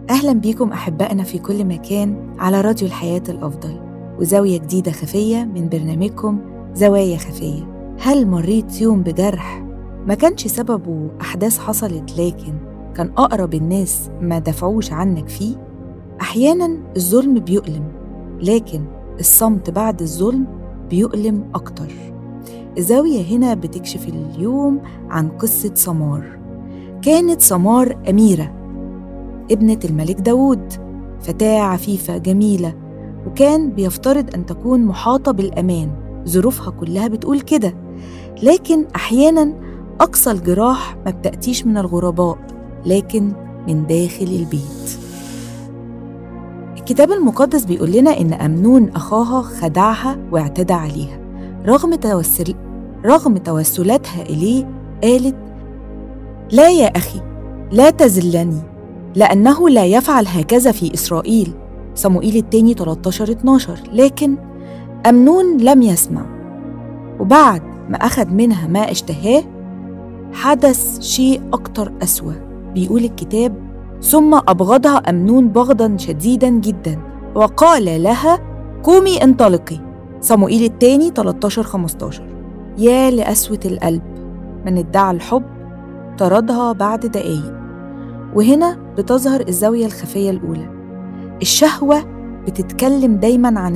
أهلا بيكم أحبائنا في كل مكان على راديو الحياة الأفضل وزاوية جديدة خفية من برنامجكم زوايا خفية هل مريت يوم بجرح ما كانش سببه أحداث حصلت لكن كان أقرب الناس ما دفعوش عنك فيه؟ أحيانا الظلم بيؤلم لكن الصمت بعد الظلم بيؤلم أكتر الزاوية هنا بتكشف اليوم عن قصة سمار كانت سمار أميرة ابنة الملك داود فتاة عفيفة جميلة وكان بيفترض أن تكون محاطة بالأمان ظروفها كلها بتقول كده لكن أحيانا أقصى الجراح ما بتأتيش من الغرباء لكن من داخل البيت الكتاب المقدس بيقول لنا إن أمنون أخاها خدعها واعتدى عليها رغم توسل رغم توسلاتها إليه قالت لا يا أخي لا تذلني لأنه لا يفعل هكذا في إسرائيل صموئيل التاني 13 12 لكن أمنون لم يسمع وبعد ما أخذ منها ما اشتهاه حدث شيء أكتر أسوأ بيقول الكتاب ثم أبغضها أمنون بغضا شديدا جدا وقال لها قومي انطلقي صموئيل التاني 13 15 يا لقسوة القلب من ادعى الحب طردها بعد دقايق وهنا بتظهر الزاوية الخفية الأولى الشهوة بتتكلم دايما عن